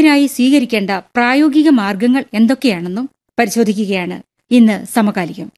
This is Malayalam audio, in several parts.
ഇതിനായി സ്വീകരിക്കേണ്ട പ്രായോഗിക മാർഗങ്ങൾ എന്തൊക്കെയാണെന്നും പരിശോധിക്കുകയാണ് ഇന്ന് സമകാലികം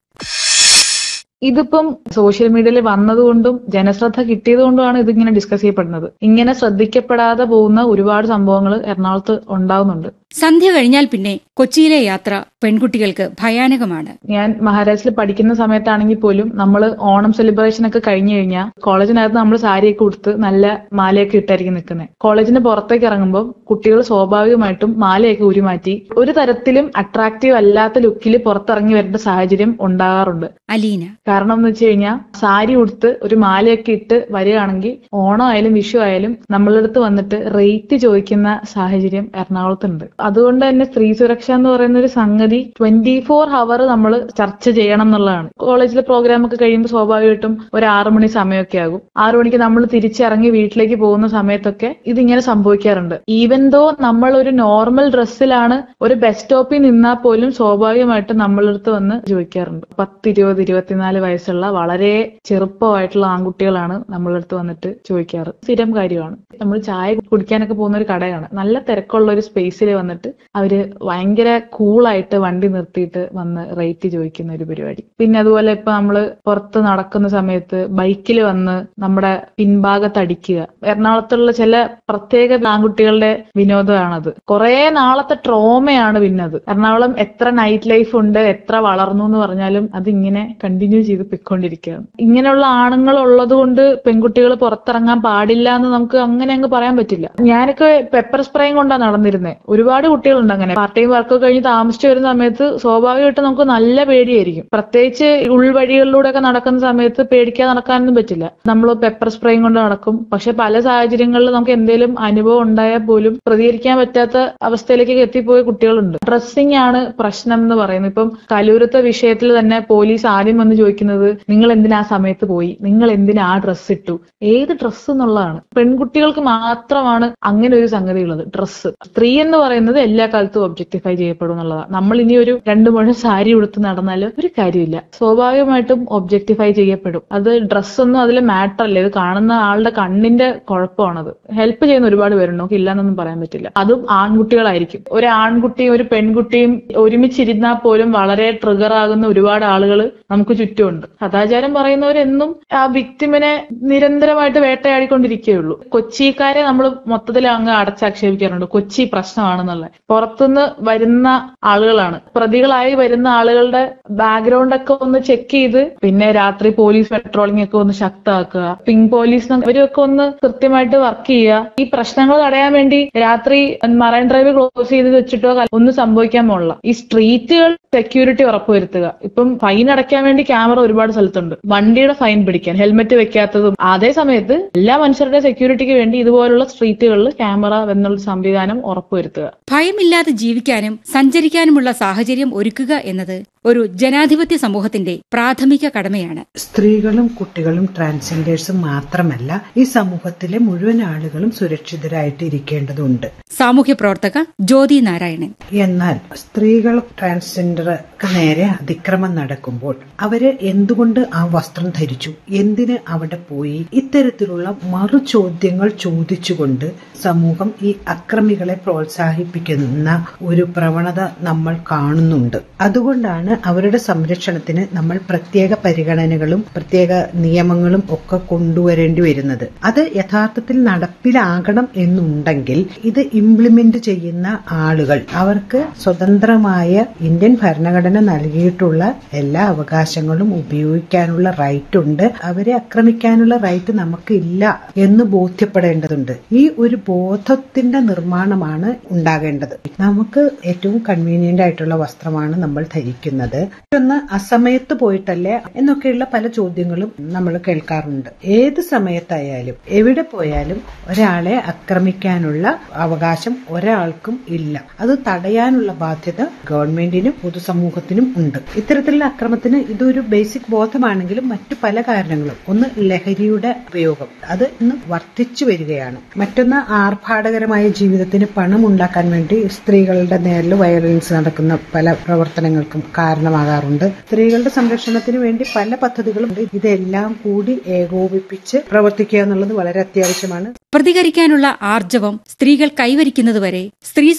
ഇതിപ്പം സോഷ്യൽ മീഡിയയിൽ വന്നതുകൊണ്ടും ജനശ്രദ്ധ കിട്ടിയതുകൊണ്ടുമാണ് ഇതിങ്ങനെ ഡിസ്കസ് ചെയ്യപ്പെടുന്നത് ഇങ്ങനെ ശ്രദ്ധിക്കപ്പെടാതെ പോകുന്ന ഒരുപാട് സംഭവങ്ങൾ എറണാകുളത്ത് ഉണ്ടാവുന്നുണ്ട് സന്ധ്യ കഴിഞ്ഞാൽ പിന്നെ കൊച്ചിയിലെ യാത്ര പെൺകുട്ടികൾക്ക് ഭയാനകമാണ് ഞാൻ മഹാരാഷ്ട്രയിൽ പഠിക്കുന്ന സമയത്താണെങ്കിൽ പോലും നമ്മൾ ഓണം സെലിബ്രേഷൻ ഒക്കെ കഴിഞ്ഞു കഴിഞ്ഞാൽ കോളേജിനകത്ത് നമ്മൾ സാരിയൊക്കെ ഉടുത്ത് നല്ല മാലയൊക്കെ ഇട്ടായിരിക്കും നിൽക്കുന്നത് കോളേജിന് പുറത്തേക്ക് ഇറങ്ങുമ്പോൾ കുട്ടികൾ സ്വാഭാവികമായിട്ടും മാലയൊക്കെ ഉരുമാറ്റി ഒരു തരത്തിലും അട്രാക്റ്റീവ് അല്ലാത്ത ലുക്കിൽ പുറത്തിറങ്ങി വരേണ്ട സാഹചര്യം ഉണ്ടാകാറുണ്ട് അലീന കാരണം എന്ന് വെച്ച് കഴിഞ്ഞാൽ സാരി ഉടുത്ത് ഒരു മാലയൊക്കെ ഇട്ട് വരികയാണെങ്കിൽ ഓണം ആയാലും വിഷു ആയാലും നമ്മളുടെ അടുത്ത് വന്നിട്ട് റേറ്റ് ചോദിക്കുന്ന സാഹചര്യം എറണാകുളത്തുണ്ട് അതുകൊണ്ട് തന്നെ സ്ത്രീ സുരക്ഷ എന്ന് പറയുന്ന ഒരു സംഗതി ട്വന്റി ഫോർ ഹവർ നമ്മൾ ചർച്ച ചെയ്യണം എന്നുള്ളതാണ് കോളേജിലെ പ്രോഗ്രാം ഒക്കെ കഴിയുമ്പോൾ സ്വാഭാവികമായിട്ടും ഒരു ആറു മണി സമയമൊക്കെ ആകും ആറു മണിക്ക് നമ്മൾ തിരിച്ചിറങ്ങി വീട്ടിലേക്ക് പോകുന്ന സമയത്തൊക്കെ ഇതിങ്ങനെ സംഭവിക്കാറുണ്ട് ഈവൻ ദോ നമ്മൾ ഒരു നോർമൽ ഡ്രസ്സിലാണ് ഒരു ബസ് സ്റ്റോപ്പിൽ നിന്നാൽ പോലും സ്വാഭാവികമായിട്ടും നമ്മളടുത്ത് വന്ന് ചോദിക്കാറുണ്ട് പത്ത് ഇരുപത് ഇരുപത്തിനാല് വയസ്സുള്ള വളരെ ചെറുപ്പമായിട്ടുള്ള ആൺകുട്ടികളാണ് നമ്മളടുത്ത് വന്നിട്ട് ചോദിക്കാറ് സ്ഥിരം കാര്യമാണ് നമ്മൾ ചായ കുടിക്കാനൊക്കെ പോകുന്ന ഒരു കടയാണ് നല്ല തിരക്കുള്ള ഒരു സ്പേസിൽ വന്നിട്ട് അവര് ഭയങ്കര കൂളായിട്ട് വണ്ടി നിർത്തിയിട്ട് വന്ന് റേറ്റ് ചോദിക്കുന്ന ഒരു പരിപാടി പിന്നെ അതുപോലെ ഇപ്പൊ നമ്മള് പുറത്ത് നടക്കുന്ന സമയത്ത് ബൈക്കിൽ വന്ന് നമ്മുടെ പിൻഭാഗത്ത് അടിക്കുക എറണാകുളത്തുള്ള ചില പ്രത്യേക ആൺകുട്ടികളുടെ വിനോദമാണത് കുറെ നാളത്തെ ട്രോമയാണ് പിന്നെ അത് എറണാകുളം എത്ര നൈറ്റ് ലൈഫ് ഉണ്ട് എത്ര വളർന്നു എന്ന് പറഞ്ഞാലും അത് ഇങ്ങനെ കണ്ടിന്യൂ ചെയ്ത് പൊയ്ക്കൊണ്ടിരിക്കുകയാണ് ഇങ്ങനെയുള്ള ആണുങ്ങൾ ഉള്ളത് കൊണ്ട് പെൺകുട്ടികൾ പുറത്തിറങ്ങാൻ പാടില്ല എന്ന് നമുക്ക് അങ്ങനെ അങ്ങ് പറയാൻ പറ്റില്ല ഞാനൊക്കെ പെപ്പർ സ്പ്രേയും കൊണ്ടാണ് നടന്നിരുന്നത് ഒരുപാട് കുട്ടികളുണ്ട് അങ്ങനെ പാർട്ട് ടൈം വർക്ക് കഴിഞ്ഞ് താമസിച്ചു വരുന്ന സമയത്ത് സ്വാഭാവികമായിട്ടും നമുക്ക് നല്ല പേടിയായിരിക്കും പ്രത്യേകിച്ച് ഉൾവഴികളിലൂടെ ഒക്കെ നടക്കുന്ന സമയത്ത് പേടിക്കാതെ നടക്കാനൊന്നും പറ്റില്ല നമ്മൾ പെപ്പർ സ്പ്രേയും കൊണ്ട് നടക്കും പക്ഷെ പല സാഹചര്യങ്ങളിൽ നമുക്ക് എന്തെങ്കിലും അനുഭവം ഉണ്ടായാൽ പോലും പ്രതികരിക്കാൻ പറ്റാത്ത അവസ്ഥയിലേക്ക് എത്തിപ്പോയ കുട്ടികളുണ്ട് ഡ്രസ്സിംഗ് ആണ് പ്രശ്നം എന്ന് പറയുന്നത് ഇപ്പം കലൂരത്തെ വിഷയത്തിൽ തന്നെ പോലീസ് ആദ്യം വന്ന് ചോദിക്കുന്നത് നിങ്ങൾ എന്തിനാ ആ സമയത്ത് പോയി നിങ്ങൾ എന്തിനാ ആ ഡ്രസ്സ് ഇട്ടു ഏത് ഡ്രസ്സ് എന്നുള്ളതാണ് പെൺകുട്ടികൾക്ക് മാത്രമാണ് അങ്ങനെ ഒരു സംഗതി ഉള്ളത് ഡ്രസ്സ് സ്ത്രീ എന്ന് പറയുന്നത് എല്ലാ കാലത്തും ഒബ്ജക്ടിഫൈ ചെയ്യപ്പെടും എന്നുള്ളതാണ് നമ്മൾ ഇനി ഒരു രണ്ടു മുഴം സാരി ഉടുത്ത് നടന്നാൽ ഒരു കാര്യമില്ല സ്വാഭാവികമായിട്ടും ഒബ്ജക്ടിഫൈ ചെയ്യപ്പെടും അത് ഡ്രസ്സൊന്നും അതിൽ മാറ്റർ അല്ല ഇത് കാണുന്ന ആളുടെ കണ്ണിന്റെ കുഴപ്പമാണത് ഹെൽപ്പ് ചെയ്യുന്ന ഒരുപാട് പേരുണ്ട് നമുക്ക് ഇല്ലാന്നൊന്നും പറയാൻ പറ്റില്ല അതും ആൺകുട്ടികളായിരിക്കും ഒരു ആൺകുട്ടിയും ഒരു പെൺകുട്ടിയും ഒരുമിച്ചിരുന്നാൽ പോലും വളരെ ട്രിഗർ ആകുന്ന ഒരുപാട് ആളുകൾ നമുക്ക് ചുറ്റുമുണ്ട് സദാചാരം പറയുന്നവരെന്നും ആ വിക്ടിമിനെ നിരന്തരമായിട്ട് വേട്ടയാടിക്കൊണ്ടിരിക്കുകയുള്ളൂ കൊച്ചിക്കാരെ നമ്മൾ മൊത്തത്തിൽ അങ്ങ് അടച്ചാക്ഷേപിക്കാറുണ്ട് കൊച്ചി പ്രശ്നമാണെന്നുള്ളത് പുറത്തുനിന്ന് വരുന്ന ആളുകളാണ് പ്രതികളായി വരുന്ന ആളുകളുടെ ബാക്ക്ഗ്രൗണ്ട് ഒക്കെ ഒന്ന് ചെക്ക് ചെയ്ത് പിന്നെ രാത്രി പോലീസ് പെട്രോളിംഗ് ഒക്കെ ഒന്ന് ശക്തമാക്കുക പിങ്ക് പോലീസ് ഇവരൊക്കെ ഒന്ന് കൃത്യമായിട്ട് വർക്ക് ചെയ്യുക ഈ പ്രശ്നങ്ങൾ തടയാൻ വേണ്ടി രാത്രി മറൈൻ ഡ്രൈവ് ക്ലോസ് ചെയ്ത് വെച്ചിട്ടോ ഒന്നും സംഭവിക്കാൻ പോലുള്ള ഈ സ്ട്രീറ്റുകൾ സെക്യൂരിറ്റി ഉറപ്പുവരുത്തുക ഇപ്പം ഫൈൻ അടയ്ക്കാൻ വേണ്ടി ക്യാമറ ഒരുപാട് സ്ഥലത്തുണ്ട് വണ്ടിയുടെ ഫൈൻ പിടിക്കാൻ ഹെൽമെറ്റ് വെക്കാത്തതും അതേ സമയത്ത് എല്ലാ മനുഷ്യരുടെ സെക്യൂരിറ്റിക്ക് വേണ്ടി ഇതുപോലുള്ള സ്ട്രീറ്റുകളിൽ ക്യാമറ എന്നുള്ള സംവിധാനം ഉറപ്പുവരുത്തുക ഭയമില്ലാതെ ജീവിക്കാനും സഞ്ചരിക്കാനുമുള്ള സാഹചര്യം ഒരുക്കുക എന്നത് ഒരു ജനാധിപത്യ സമൂഹത്തിന്റെ പ്രാഥമിക കടമയാണ് സ്ത്രീകളും കുട്ടികളും ട്രാൻസ്ജെൻഡേഴ്സും മാത്രമല്ല ഈ സമൂഹത്തിലെ മുഴുവൻ ആളുകളും സുരക്ഷിതരായിട്ട് ഇരിക്കേണ്ടതുണ്ട് സാമൂഹ്യ പ്രവർത്തക ജ്യോതി നാരായണൻ എന്നാൽ സ്ത്രീകൾ ട്രാൻസ്ജെൻഡർക്ക് നേരെ അതിക്രമം നടക്കുമ്പോൾ അവര് എന്തുകൊണ്ട് ആ വസ്ത്രം ധരിച്ചു എന്തിന് അവിടെ പോയി ഇത്തരത്തിലുള്ള മറു ചോദ്യങ്ങൾ ചോദിച്ചുകൊണ്ട് സമൂഹം ഈ അക്രമികളെ പ്രോത്സാഹിപ്പിക്കുന്ന ഒരു പ്രവണത നമ്മൾ കാണുന്നുണ്ട് അതുകൊണ്ടാണ് അവരുടെ സംരക്ഷണത്തിന് നമ്മൾ പ്രത്യേക പരിഗണനകളും പ്രത്യേക നിയമങ്ങളും ഒക്കെ കൊണ്ടുവരേണ്ടി വരുന്നത് അത് യഥാർത്ഥത്തിൽ നടപ്പിലാകണം എന്നുണ്ടെങ്കിൽ ഇത് ഇംപ്ലിമെന്റ് ചെയ്യുന്ന ആളുകൾ അവർക്ക് സ്വതന്ത്രമായ ഇന്ത്യൻ ഭരണഘടന നൽകിയിട്ടുള്ള എല്ലാ അവകാശങ്ങളും ഉപയോഗിക്കാനുള്ള റൈറ്റ് ഉണ്ട് അവരെ ആക്രമിക്കാനുള്ള റൈറ്റ് നമുക്ക് ഇല്ല എന്ന് ബോധ്യപ്പെടേണ്ടതുണ്ട് ഈ ഒരു ബോധത്തിന്റെ നിർമ്മാണമാണ് ഉണ്ടാകേണ്ടത് നമുക്ക് ഏറ്റവും കൺവീനിയന്റ് ആയിട്ടുള്ള വസ്ത്രമാണ് നമ്മൾ ധരിക്കുന്നത് ഒന്ന് അസമയത്ത് പോയിട്ടല്ലേ എന്നൊക്കെയുള്ള പല ചോദ്യങ്ങളും നമ്മൾ കേൾക്കാറുണ്ട് ഏത് സമയത്തായാലും എവിടെ പോയാലും ഒരാളെ ആക്രമിക്കാനുള്ള അവകാശം ഒരാൾക്കും ഇല്ല അത് തടയാനുള്ള ബാധ്യത ഗവൺമെന്റിനും പൊതുസമൂഹത്തിനും ഉണ്ട് ഇത്തരത്തിലുള്ള അക്രമത്തിന് ഇതൊരു ബേസിക് ബോധമാണെങ്കിലും മറ്റു പല കാരണങ്ങളും ഒന്ന് ലഹരിയുടെ ഉപയോഗം അത് ഇന്ന് വർദ്ധിച്ചു വരികയാണ് മറ്റൊന്ന് ആർഭാടകരമായ ജീവിതത്തിന് പണം ഉണ്ടാക്കാൻ വേണ്ടി സ്ത്രീകളുടെ നേരിൽ വയലൻസ് നടക്കുന്ന പല പ്രവർത്തനങ്ങൾക്കും കാരണമാകാറുണ്ട് സ്ത്രീകളുടെ സംരക്ഷണത്തിന് വേണ്ടി പല പദ്ധതികളും ഇതെല്ലാം കൂടി ഏകോപിപ്പിച്ച് പ്രവർത്തിക്കുക എന്നുള്ളത് വളരെ അത്യാവശ്യമാണ് പ്രതികരിക്കാനുള്ള ആർജവം സ്ത്രീകൾ കൈവരിക്കുന്നതുവരെ സ്ത്രീ